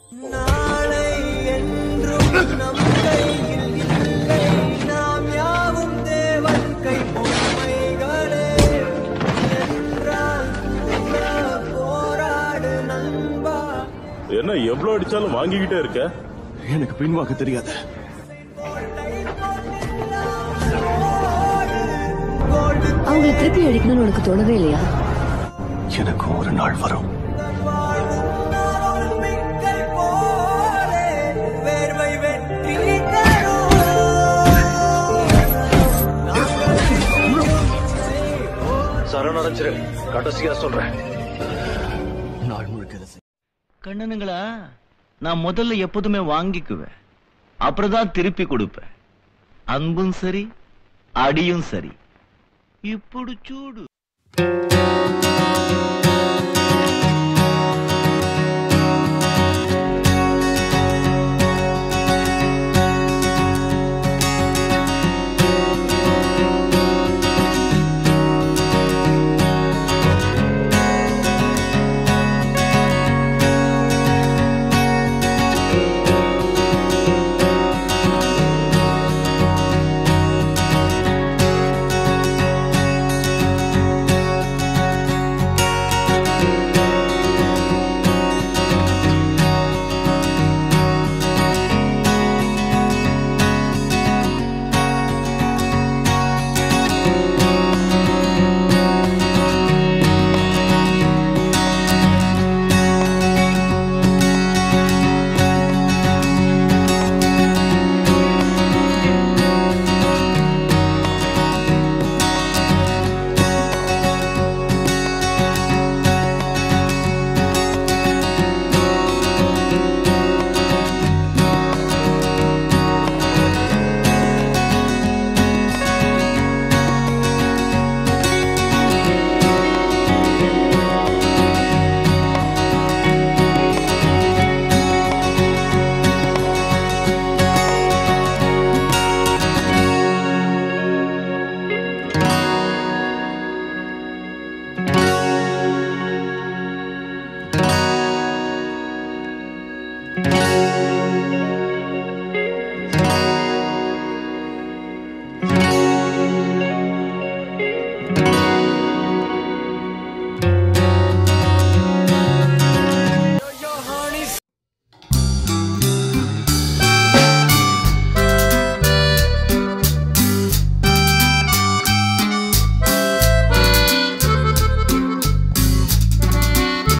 நாளை என்றும் நம் கையில் இல்லை நாம் யாவும் தேவன் கை பொம்மைகளே என்றால் கூட போராடு நண்பா என்ன எவ்வளவு அடிச்சாலும் வாங்கிக்கிட்டே இருக்க எனக்கு பின்வாங்க தெரியாது அவங்களை திருப்பி அடிக்கணும்னு உனக்கு தோணவே இல்லையா எனக்கும் ஒரு நாள் வரும் மிக்கை போலே வேர்வை வெற்றி தரும் சரணடைஞ்சிரு கடைசியா சொல்றேன் நாள் முழுக்க இதை செய். கண்ணனுங்களா நான் முதல்ல எப்போதுமே வாங்கிக்குவேன் அப்புறம் தான் திருப்பி கொடுப்பேன் அன்பும் சரி அடியும் சரி இப்படி சூடு